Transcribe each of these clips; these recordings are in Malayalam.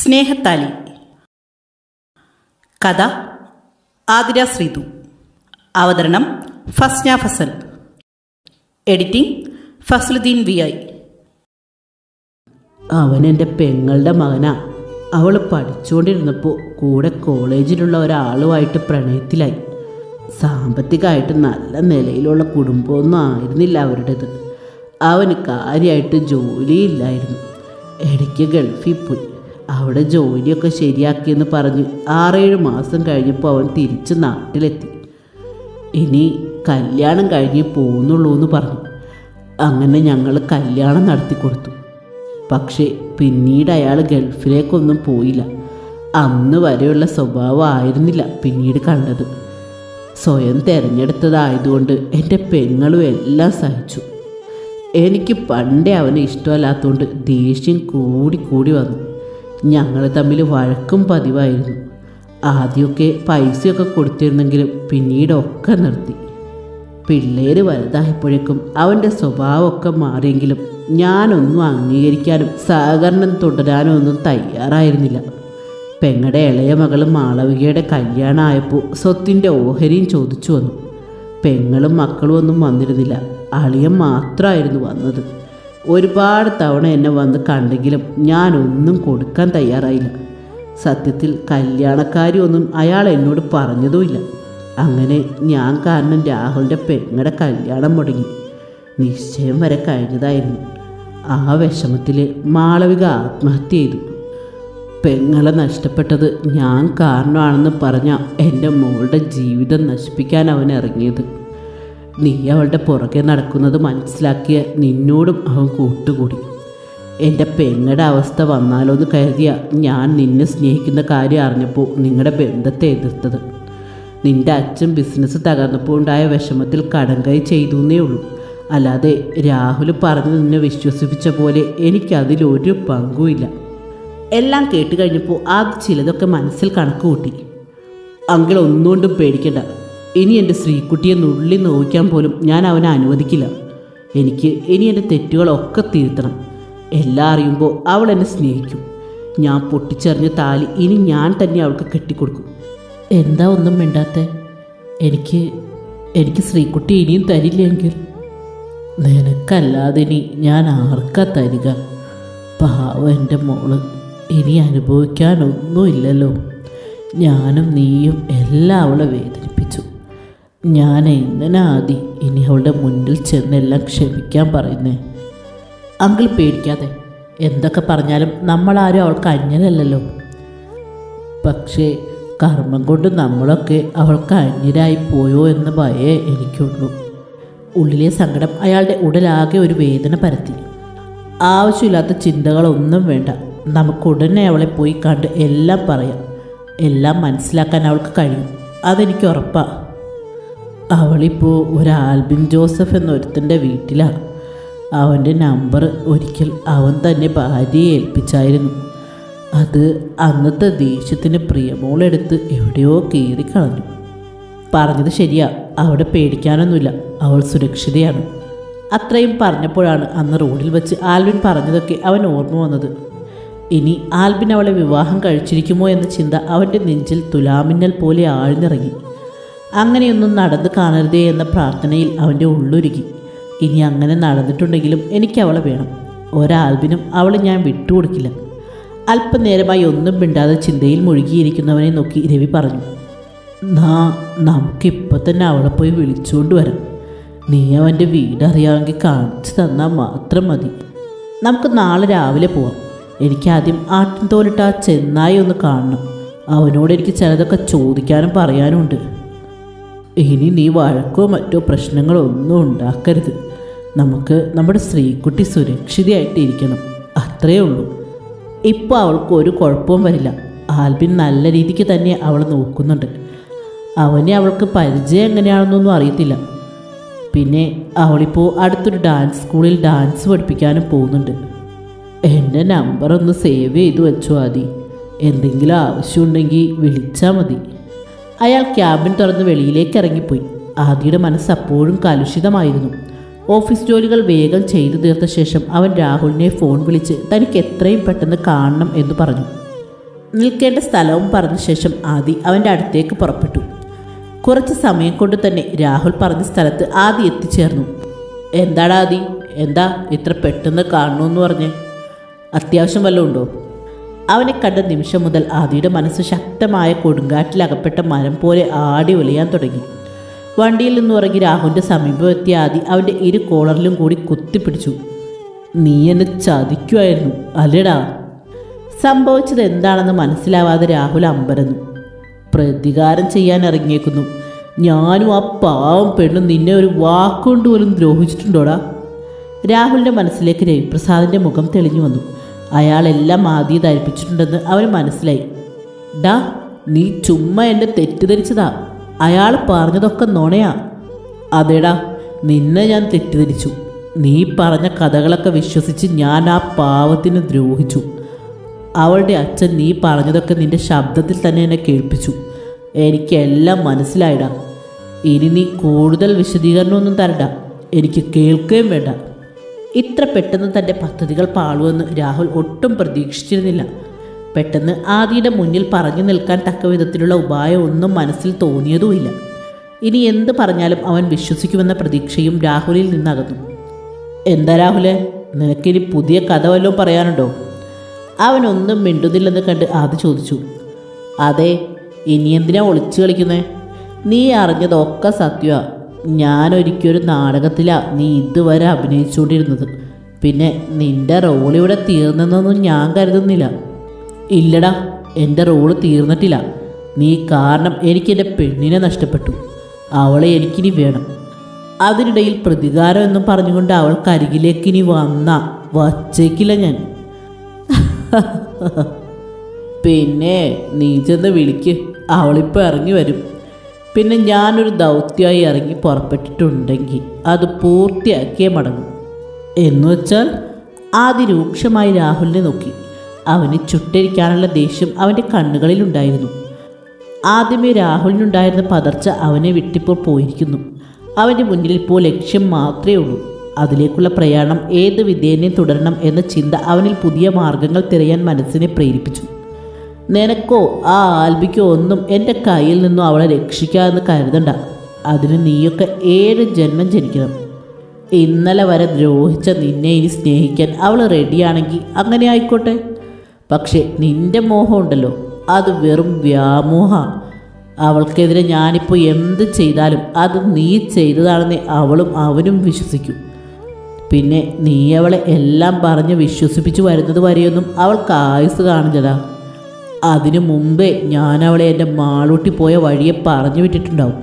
സ്നേഹത്താലി കഥ ആതിര ശ്രീതു അവതരണം Fasna Fasal editing Fasaluddin V I അവൻ എൻ്റെ പെങ്ങളുടെ മകനാ അവൾ പഠിച്ചുകൊണ്ടിരുന്നപ്പോൾ കൂടെ കോളേജിലുള്ള ഒരാളുമായിട്ട് പ്രണയത്തിലായി സാമ്പത്തികമായിട്ട് നല്ല നിലയിലുള്ള കുടുംബമൊന്നും ആയിരുന്നില്ല അവരുടേത് അവന് കാര്യമായിട്ട് ജോലിയില്ലായിരുന്നു ഇടയ്ക്ക് ഗൾഫിൽ പോയി അവിടെ ജോലിയൊക്കെ ശരിയാക്കിയെന്ന് പറഞ്ഞ് ആറേഴ് മാസം കഴിഞ്ഞപ്പോൾ അവൻ തിരിച്ച് നാട്ടിലെത്തി ഇനി കല്യാണം കഴിഞ്ഞ് പോകുന്നുള്ളൂ എന്ന് പറഞ്ഞു അങ്ങനെ ഞങ്ങൾ കല്യാണം നടത്തി കൊടുത്തു പക്ഷേ പിന്നീട് അയാൾ ഗൾഫിലേക്കൊന്നും പോയില്ല അന്ന് വരെയുള്ള സ്വഭാവം ആയിരുന്നില്ല പിന്നീട് കണ്ടത് സ്വയം തിരഞ്ഞെടുത്തതായതുകൊണ്ട് എൻ്റെ പെങ്ങളും എല്ലാം സഹിച്ചു എനിക്ക് പണ്ടേ അവനെ ഇഷ്ടമല്ലാത്തതുകൊണ്ട് ദേഷ്യം കൂടി കൂടി വന്നു ഞങ്ങൾ തമ്മിൽ വഴക്കും പതിവായിരുന്നു ആദ്യമൊക്കെ പൈസയൊക്കെ കൊടുത്തിരുന്നെങ്കിലും പിന്നീടൊക്കെ നിർത്തി പിള്ളേര് വലുതായപ്പോഴേക്കും അവൻ്റെ സ്വഭാവമൊക്കെ മാറിയെങ്കിലും ഞാനൊന്നും അംഗീകരിക്കാനും സഹകരണം തുടരാനും ഒന്നും തയ്യാറായിരുന്നില്ല പെങ്ങടെ ഇളയ മകൾ മാളവികയുടെ കല്യാണമായപ്പോൾ സ്വത്തിൻ്റെ ഓഹരിയും ചോദിച്ചു വന്നു പെങ്ങളും മക്കളും ഒന്നും വന്നിരുന്നില്ല അളിയൻ മാത്രമായിരുന്നു വന്നത് ഒരുപാട് തവണ എന്നെ വന്ന് കണ്ടെങ്കിലും ഞാനൊന്നും കൊടുക്കാൻ തയ്യാറായില്ല സത്യത്തിൽ കല്യാണക്കാരി ഒന്നും അയാൾ എന്നോട് പറഞ്ഞതുമില്ല അങ്ങനെ ഞാൻ കാരണം രാഹുലിൻ്റെ പെങ്ങടെ കല്യാണം മുടങ്ങി നിശ്ചയം വരെ കഴിഞ്ഞതായിരുന്നു ആ വിഷമത്തിൽ മാളവിക ആത്മഹത്യ ചെയ്തു പെങ്ങളെ നഷ്ടപ്പെട്ടത് ഞാൻ കാരണമാണെന്ന് പറഞ്ഞ എൻ്റെ മോളുടെ ജീവിതം നശിപ്പിക്കാൻ അവൻ ഇറങ്ങിയത് നീ അവളുടെ പുറകെ നടക്കുന്നത് മനസ്സിലാക്കിയ നിന്നോടും അവൻ കൂട്ടുകൂടി എൻ്റെ പെങ്ങടെ അവസ്ഥ വന്നാലോ എന്ന് കരുതിയ ഞാൻ നിന്നെ സ്നേഹിക്കുന്ന കാര്യം അറിഞ്ഞപ്പോൾ നിങ്ങളുടെ ബന്ധത്തെ എതിർത്തത് നിന്റെ അച്ഛൻ ബിസിനസ് തകർന്നപ്പോൾ ഉണ്ടായ വിഷമത്തിൽ കടം കൈ ചെയ്തു എന്നേ ഉള്ളൂ അല്ലാതെ രാഹുൽ പറഞ്ഞു നിന്നെ വിശ്വസിപ്പിച്ച പോലെ എനിക്കതിലൊരു പങ്കുമില്ല എല്ലാം കേട്ട് കഴിഞ്ഞപ്പോൾ ആ ചിലതൊക്കെ മനസ്സിൽ കണക്ക് കൂട്ടി അങ്കിൾ ഒന്നുകൊണ്ടും പേടിക്കണ്ട ഇനി എൻ്റെ ശ്രീക്കുട്ടിയെ നുള്ളി നോക്കാൻ പോലും ഞാൻ അവനെ അനുവദിക്കില്ല എനിക്ക് ഇനി എൻ്റെ തെറ്റുകളൊക്കെ തിരുത്തണം എല്ലാം അറിയുമ്പോൾ അവൾ എന്നെ സ്നേഹിക്കും ഞാൻ പൊട്ടിച്ചെറിഞ്ഞ താലി ഇനി ഞാൻ തന്നെ അവൾക്ക് കെട്ടിക്കൊടുക്കും എന്താ ഒന്നും മിണ്ടാത്തെ എനിക്ക് എനിക്ക് ശ്രീക്കുട്ടി ഇനിയും തരില്ലെങ്കിൽ നിനക്കല്ലാതെ ഇനി ഞാൻ ആർക്കാ തരിക പാവം എൻ്റെ മോള് ഇനി അനുഭവിക്കാനൊന്നുമില്ലല്ലോ ഞാനും നീയും എല്ലാം അവളെ വേദനിപ്പിച്ചു ഞാൻ എങ്ങനെ ആദി ഇനി അവളുടെ മുന്നിൽ ചെന്നെല്ലാം ക്ഷമിക്കാൻ പറയുന്നേ അങ്കിൾ പേടിക്കാതെ എന്തൊക്കെ പറഞ്ഞാലും നമ്മളാരും അവൾക്ക് അന്യരല്ലല്ലോ പക്ഷേ കർമ്മം കൊണ്ട് നമ്മളൊക്കെ അവൾക്ക് അന്യരായി പോയോ എന്ന ഭയേ എനിക്കുള്ളൂ ഉള്ളിലെ സങ്കടം അയാളുടെ ഉടലാകെ ഒരു വേദന പരത്തി ആവശ്യമില്ലാത്ത ചിന്തകളൊന്നും വേണ്ട നമുക്ക് ഉടനെ അവളെ പോയി കണ്ട് എല്ലാം പറയാം എല്ലാം മനസ്സിലാക്കാൻ അവൾക്ക് കഴിയും അതെനിക്ക് ഉറപ്പാ അവളിപ്പോൾ ഒരു ആൽബിൻ ജോസഫ് എന്നൊരുത്തൻ്റെ വീട്ടിലാണ് അവൻ്റെ നമ്പർ ഒരിക്കൽ അവൻ തന്നെ ഭാര്യയെ ഏൽപ്പിച്ചായിരുന്നു അത് അന്നത്തെ ദേഷ്യത്തിന് പ്രിയമോളെടുത്ത് എവിടെയോ കീറിക്കളഞ്ഞു പറഞ്ഞത് ശരിയാ അവിടെ പേടിക്കാനൊന്നുമില്ല അവൾ സുരക്ഷിതയാണ് അത്രയും പറഞ്ഞപ്പോഴാണ് അന്ന് റോഡിൽ വെച്ച് ആൽവിൻ പറഞ്ഞതൊക്കെ അവൻ ഓർമ്മ വന്നത് ഇനി ആൽബിൻ അവളെ വിവാഹം കഴിച്ചിരിക്കുമോ എന്ന ചിന്ത അവൻ്റെ നെഞ്ചിൽ തുലാമിന്നൽ പോലെ ആഴ്ന്നിറങ്ങി അങ്ങനെയൊന്നും നടന്നു കാണരുതേ എന്ന പ്രാർത്ഥനയിൽ അവൻ്റെ ഉള്ളൊരുക്കി ഇനി അങ്ങനെ നടന്നിട്ടുണ്ടെങ്കിലും എനിക്ക് അവളെ വേണം ഒരാൽബിനും അവളെ ഞാൻ വിട്ടുകൊടുക്കില്ല അല്പനേരമായി ഒന്നും മിണ്ടാതെ ചിന്തയിൽ മുഴുകിയിരിക്കുന്നവനെ നോക്കി രവി പറഞ്ഞു നാ നമുക്കിപ്പോൾ തന്നെ അവളെ പോയി വിളിച്ചുകൊണ്ട് വരാം നീ അവൻ്റെ വീട് അറിയാമെങ്കിൽ കാണിച്ചു തന്നാൽ മാത്രം മതി നമുക്ക് നാളെ രാവിലെ പോവാം എനിക്ക് ആദ്യം ആട്ടിൻ തോലിട്ട് ആ ചെന്നായി ഒന്ന് കാണണം അവനോട് എനിക്ക് ചിലതൊക്കെ ചോദിക്കാനും പറയാനും ഉണ്ട് ഇനി നീ വഴക്കോ മറ്റോ പ്രശ്നങ്ങളോ ഒന്നും ഉണ്ടാക്കരുത് നമുക്ക് നമ്മുടെ സ്ത്രീക്കുട്ടി സുരക്ഷിതയായിട്ട് ഇരിക്കണം അത്രയേ ഉള്ളൂ ഇപ്പോൾ അവൾക്ക് ഒരു കുഴപ്പവും വരില്ല ആൽബിൻ നല്ല രീതിക്ക് തന്നെ അവളെ നോക്കുന്നുണ്ട് അവനെ അവൾക്ക് പരിചയം എങ്ങനെയാണെന്നൊന്നും അറിയത്തില്ല പിന്നെ അവളിപ്പോൾ അടുത്തൊരു ഡാൻസ് സ്കൂളിൽ ഡാൻസ് പഠിപ്പിക്കാനും പോകുന്നുണ്ട് എൻ്റെ നമ്പർ ഒന്ന് സേവ് ചെയ്ത് വെച്ചോ ആദി എന്തെങ്കിലും ആവശ്യമുണ്ടെങ്കിൽ വിളിച്ചാൽ മതി അയാൾ ക്യാബിൻ തുറന്ന് വെളിയിലേക്ക് ഇറങ്ങിപ്പോയി ആദിയുടെ മനസ്സ് അപ്പോഴും കലുഷിതമായിരുന്നു ഓഫീസ് ജോലികൾ വേഗം ചെയ്തു തീർത്ത ശേഷം അവൻ രാഹുലിനെ ഫോൺ വിളിച്ച് തനിക്ക് എത്രയും പെട്ടെന്ന് കാണണം എന്ന് പറഞ്ഞു നിൽക്കേണ്ട സ്ഥലവും പറഞ്ഞ ശേഷം ആദി അവൻ്റെ അടുത്തേക്ക് പുറപ്പെട്ടു കുറച്ച് സമയം കൊണ്ട് തന്നെ രാഹുൽ പറഞ്ഞ സ്ഥലത്ത് ആദി എത്തിച്ചേർന്നു എന്താടാ ആദി എന്താ ഇത്ര പെട്ടെന്ന് കാണണമെന്ന് പറഞ്ഞ് അത്യാവശ്യം വല്ലതും ഉണ്ടോ അവനെ കണ്ട നിമിഷം മുതൽ ആദിയുടെ മനസ്സ് ശക്തമായ കൊടുങ്കാറ്റിലകപ്പെട്ട മരം പോലെ ആടി ഒലിയാൻ തുടങ്ങി വണ്ടിയിൽ നിന്ന് ഇറങ്ങി രാഹുലിൻ്റെ സമീപം എത്തിയ ആദി അവൻ്റെ ഇരു കോളറിലും കൂടി കുത്തിപ്പിടിച്ചു നീ എന്നെ ചതിക്കുമായിരുന്നു അല്ലേടാ സംഭവിച്ചത് എന്താണെന്ന് മനസ്സിലാവാതെ രാഹുൽ അമ്പരന്നു പ്രതികാരം ചെയ്യാൻ ഇറങ്ങിയേക്കുന്നു ഞാനും ആ പാവം പെണ്ണും നിന്നെ ഒരു വാക്കുകൊണ്ട് പോലും ദ്രോഹിച്ചിട്ടുണ്ടോടാ രാഹുലിൻ്റെ മനസ്സിലേക്ക് രവിപ്രസാദിൻ്റെ മുഖം തെളിഞ്ഞു വന്നു അയാളെല്ലാം ആദ്യം ധരിപ്പിച്ചിട്ടുണ്ടെന്ന് അവന് മനസ്സിലായി ഡാ നീ ചുമ്മാ എന്നെ തെറ്റിദ്ധരിച്ചതാ അയാൾ പറഞ്ഞതൊക്കെ നുണയാ അതേടാ നിന്നെ ഞാൻ തെറ്റിദ്ധരിച്ചു നീ പറഞ്ഞ കഥകളൊക്കെ വിശ്വസിച്ച് ഞാൻ ആ പാവത്തിന് ദ്രോഹിച്ചു അവളുടെ അച്ഛൻ നീ പറഞ്ഞതൊക്കെ നിന്റെ ശബ്ദത്തിൽ തന്നെ എന്നെ കേൾപ്പിച്ചു എനിക്കെല്ലാം മനസ്സിലായിടാ ഇനി നീ കൂടുതൽ വിശദീകരണമൊന്നും തരണ്ട എനിക്ക് കേൾക്കുകയും വേണ്ട ഇത്ര പെട്ടെന്ന് തൻ്റെ പദ്ധതികൾ പാളുമെന്ന് രാഹുൽ ഒട്ടും പ്രതീക്ഷിച്ചിരുന്നില്ല പെട്ടെന്ന് ആദിയുടെ മുന്നിൽ പറഞ്ഞു നിൽക്കാൻ തക്ക വിധത്തിലുള്ള ഉപായം ഒന്നും മനസ്സിൽ തോന്നിയതുമില്ല ഇനി എന്ത് പറഞ്ഞാലും അവൻ വിശ്വസിക്കുമെന്ന പ്രതീക്ഷയും രാഹുലിൽ നിന്നകന്നു എന്താ രാഹുലെ നിനക്കിനി പുതിയ കഥ വല്ലതും പറയാനുണ്ടോ അവനൊന്നും മിണ്ടുന്നില്ലെന്ന് കണ്ട് ആദ്യ ചോദിച്ചു അതെ ഇനി എന്തിനാ ഒളിച്ചു കളിക്കുന്നേ നീ അറിഞ്ഞതൊക്കെ സത്യമാ ഞാനൊരിക്കലൊരു നാടകത്തിലാ നീ ഇതുവരെ അഭിനയിച്ചുകൊണ്ടിരുന്നത് പിന്നെ നിന്റെ റോൾ ഇവിടെ തീർന്നെന്നൊന്നും ഞാൻ കരുതുന്നില്ല ഇല്ലടാ എൻ്റെ റോള് തീർന്നിട്ടില്ല നീ കാരണം എനിക്ക് എൻ്റെ പെണ്ണിനെ നഷ്ടപ്പെട്ടു അവളെ എനിക്കിനി വേണം അതിനിടയിൽ പ്രതികാരം എന്നും പറഞ്ഞുകൊണ്ട് അവൾക്ക് അരികിലേക്ക് ഇനി വന്ന വച്ചേക്കില്ല ഞാൻ പിന്നെ നീ ചെന്ന് വിളിക്ക് അവളിപ്പോൾ ഇറങ്ങി വരും പിന്നെ ഞാനൊരു ദൗത്യമായി ഇറങ്ങി പുറപ്പെട്ടിട്ടുണ്ടെങ്കിൽ അത് പൂർത്തിയാക്കിയേ മടങ്ങും എന്നു വെച്ചാൽ ആദ്യ രൂക്ഷമായി രാഹുലിനെ നോക്കി അവന് ചുട്ടരിക്കാനുള്ള ദേഷ്യം അവൻ്റെ കണ്ണുകളിലുണ്ടായിരുന്നു ആദ്യമേ രാഹുലിനുണ്ടായിരുന്ന പതർച്ച അവനെ വിട്ടിപ്പോൾ പോയിരിക്കുന്നു അവൻ്റെ മുന്നിൽ ഇപ്പോൾ ലക്ഷ്യം മാത്രമേ ഉള്ളൂ അതിലേക്കുള്ള പ്രയാണം ഏത് വിധേനയും തുടരണം എന്ന ചിന്ത അവനിൽ പുതിയ മാർഗങ്ങൾ തിരയാൻ മനസ്സിനെ പ്രേരിപ്പിച്ചു നിനക്കോ ആ ആൽബിക്കോ ഒന്നും എൻ്റെ കയ്യിൽ നിന്നും അവളെ രക്ഷിക്കാമെന്ന് കരുതണ്ട അതിന് നീയൊക്കെ ഏഴ് ജന്മം ജനിക്കണം ഇന്നലെ വരെ ദ്രോഹിച്ച നിന്നെ ഇനി സ്നേഹിക്കാൻ അവൾ റെഡിയാണെങ്കിൽ അങ്ങനെ ആയിക്കോട്ടെ പക്ഷേ നിന്റെ മോഹം ഉണ്ടല്ലോ അത് വെറും വ്യാമോഹ അവൾക്കെതിരെ ഞാനിപ്പോൾ എന്ത് ചെയ്താലും അത് നീ ചെയ്തതാണെന്ന് അവളും അവനും വിശ്വസിക്കും പിന്നെ നീ അവളെ എല്ലാം പറഞ്ഞ് വിശ്വസിപ്പിച്ചു വരുന്നത് വരെയൊന്നും അവൾക്ക് ആയുസ് കാണില്ലടാ അതിനു മുമ്പേ ഞാൻ അവളെ എൻ്റെ മാളൂട്ടി പോയ വഴിയെ പറഞ്ഞു വിട്ടിട്ടുണ്ടാവും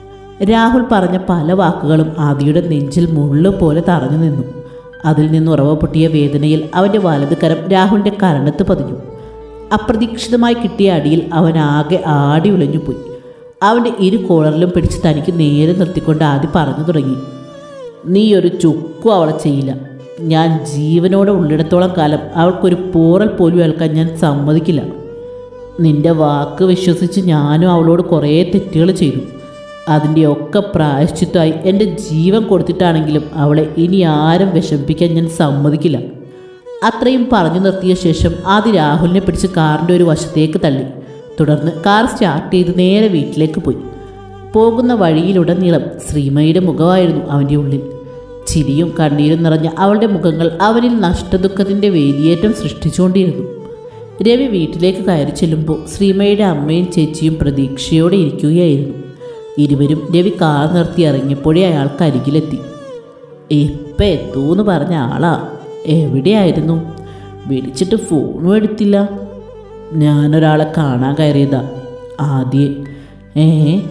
രാഹുൽ പറഞ്ഞ പല വാക്കുകളും ആദിയുടെ നെഞ്ചിൽ മുള്ളു പോലെ തറഞ്ഞു നിന്നു അതിൽ നിന്ന് ഉറവ പൊട്ടിയ വേദനയിൽ അവൻ്റെ വലത് കരം രാഹുലിൻ്റെ കരണത്ത് പതിഞ്ഞു അപ്രതീക്ഷിതമായി കിട്ടിയ അടിയിൽ അവൻ ആകെ ആടി ഉലഞ്ഞുപോയി അവൻ്റെ ഇരു കോളറിലും പിടിച്ച് തനിക്ക് നേരെ നിർത്തിക്കൊണ്ട് ആദ്യം പറഞ്ഞു തുടങ്ങി നീ ഒരു ചുക്കും അവളെ ചെയ്യില്ല ഞാൻ ജീവനോടെ ഉള്ളിടത്തോളം കാലം അവൾക്കൊരു പോറൽ പോലും ഏൽക്കാൻ ഞാൻ സമ്മതിക്കില്ല നിന്റെ വാക്ക് വിശ്വസിച്ച് ഞാനും അവളോട് കുറേ തെറ്റുകൾ ചെയ്തു അതിൻ്റെ ഒക്കെ പ്രായശ്ചിത്തമായി എൻ്റെ ജീവൻ കൊടുത്തിട്ടാണെങ്കിലും അവളെ ഇനി ആരും വിഷമിപ്പിക്കാൻ ഞാൻ സമ്മതിക്കില്ല അത്രയും പറഞ്ഞു നിർത്തിയ ശേഷം ആദ്യ രാഹുലിനെ പിടിച്ച് കാറിൻ്റെ ഒരു വശത്തേക്ക് തള്ളി തുടർന്ന് കാർ സ്റ്റാർട്ട് ചെയ്ത് നേരെ വീട്ടിലേക്ക് പോയി പോകുന്ന വഴിയിലുടനീളം ശ്രീമയുടെ മുഖമായിരുന്നു അവൻ്റെ ഉള്ളിൽ ചിരിയും കണ്ണീരും നിറഞ്ഞ അവളുടെ മുഖങ്ങൾ അവനിൽ നഷ്ടദുഃഖത്തിൻ്റെ വേലിയേറ്റം സൃഷ്ടിച്ചുകൊണ്ടിരുന്നു രവി വീട്ടിലേക്ക് കയറി ചെല്ലുമ്പോൾ ശ്രീമയുടെ അമ്മയും ചേച്ചിയും പ്രതീക്ഷയോടെ ഇരിക്കുകയായിരുന്നു ഇരുവരും രവി കാർ നിർത്തി ഇറങ്ങിയപ്പോഴേ അയാൾക്ക് അരികിലെത്തി ഇപ്പം എത്തൂന്ന് പറഞ്ഞ ആളാ എവിടെയായിരുന്നു വിളിച്ചിട്ട് ഫോണും എടുത്തില്ല ഞാനൊരാളെ കാണാൻ കയറിയതാ ആദ്യേ ഏ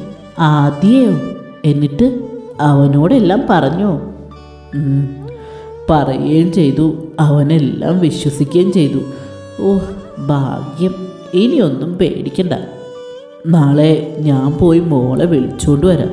ആദ്യയോ എന്നിട്ട് അവനോടെല്ലാം പറഞ്ഞോ ഉം, പറയുകയും ചെയ്തു അവനെല്ലാം വിശ്വസിക്കുകയും ചെയ്തു ഓ ഭാഗ്യം ഇനിയൊന്നും പേടിക്കണ്ട നാളെ ഞാൻ പോയി മോളെ വിളിച്ചുകൊണ്ട് വരാം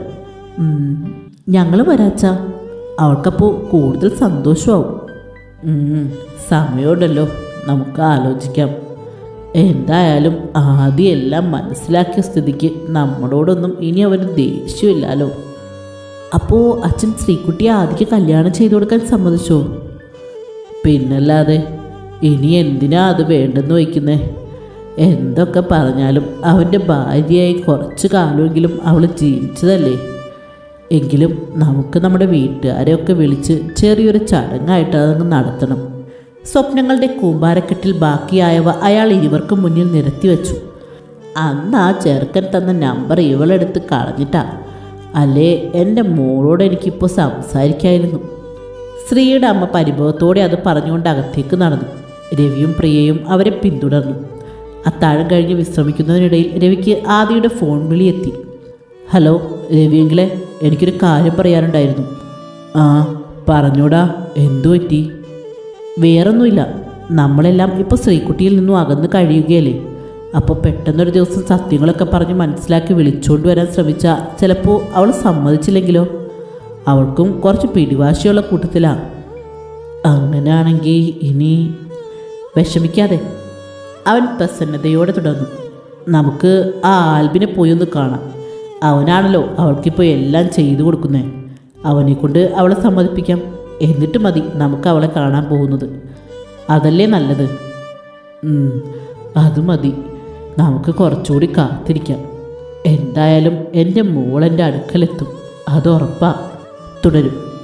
ഞങ്ങൾ വരാച്ചാ അവൾക്കപ്പോൾ കൂടുതൽ സന്തോഷമാവും ഉം, സമയമുണ്ടല്ലോ നമുക്ക് ആലോചിക്കാം എന്തായാലും ആദ്യം എല്ലാം മനസ്സിലാക്കിയ സ്ഥിതിക്ക് നമ്മളോടൊന്നും ഇനി അവന് ദേഷ്യമില്ലല്ലോ അപ്പോൾ അച്ഛൻ ശ്രീകുട്ടിയെ ആദ്യക്ക് കല്യാണം ചെയ്തു കൊടുക്കാൻ സമ്മതിച്ചോ പിന്നല്ലാതെ ഇനി എന്തിനാ അത് വേണ്ടെന്ന് വയ്ക്കുന്നേ എന്തൊക്കെ പറഞ്ഞാലും അവൻ്റെ ഭാര്യയായി കുറച്ച് കാലമെങ്കിലും അവൾ ജീവിച്ചതല്ലേ എങ്കിലും നമുക്ക് നമ്മുടെ വീട്ടുകാരെയൊക്കെ വിളിച്ച് ചെറിയൊരു ചടങ്ങായിട്ട് അതങ്ങ് നടത്തണം സ്വപ്നങ്ങളുടെ കൂമ്പാരക്കെട്ടിൽ ബാക്കിയായവ അയാൾ ഇരുവർക്കും മുന്നിൽ നിരത്തി വെച്ചു അന്ന് ആ ചെറുക്കൻ തന്ന നമ്പർ ഇവളെടുത്ത് കളഞ്ഞിട്ടാ അല്ലേ എൻ്റെ മോളോട് എനിക്കിപ്പോൾ സംസാരിക്കായിരുന്നു ശ്രീയുടെ അമ്മ പരിഭവത്തോടെ അത് പറഞ്ഞുകൊണ്ട് അകത്തേക്ക് നടന്നു രവിയും പ്രിയയും അവരെ പിന്തുടർന്നു അത്താഴം കഴിഞ്ഞ് വിശ്രമിക്കുന്നതിനിടയിൽ രവിക്ക് ആദിയുടെ ഫോൺ വിളി എത്തി ഹലോ രവിയെങ്കിലെ എനിക്കൊരു കാര്യം പറയാനുണ്ടായിരുന്നു ആ പറഞ്ഞോടാ എന്തു പറ്റി വേറൊന്നുമില്ല നമ്മളെല്ലാം ഇപ്പോൾ ശ്രീകുട്ടിയിൽ നിന്നും അകന്ന് കഴിയുകയല്ലേ അപ്പോൾ പെട്ടെന്നൊരു ദിവസം സത്യങ്ങളൊക്കെ പറഞ്ഞ് മനസ്സിലാക്കി വിളിച്ചുകൊണ്ട് വരാൻ ശ്രമിച്ചാൽ ചിലപ്പോൾ അവൾ സമ്മതിച്ചില്ലെങ്കിലോ അവൾക്കും കുറച്ച് പിടിവാശിയുള്ള കൂട്ടത്തിലാണ് അങ്ങനെയാണെങ്കിൽ ഇനി വിഷമിക്കാതെ അവൻ പ്രസന്നതയോടെ തുടർന്നു നമുക്ക് ആ ആൽബിനെ പോയി ഒന്ന് കാണാം അവനാണല്ലോ അവൾക്കിപ്പോൾ എല്ലാം ചെയ്തു കൊടുക്കുന്നേ അവനെ കൊണ്ട് അവളെ സമ്മതിപ്പിക്കാം എന്നിട്ട് മതി നമുക്ക് അവളെ കാണാൻ പോകുന്നത് അതല്ലേ നല്ലത് ഉം, അത് മതി നമുക്ക് കുറച്ചുകൂടി കാത്തിരിക്കാം എന്തായാലും എൻ്റെ മോളെൻ്റെ അടുക്കലെത്തും അത് ഉറപ്പാ തുടരും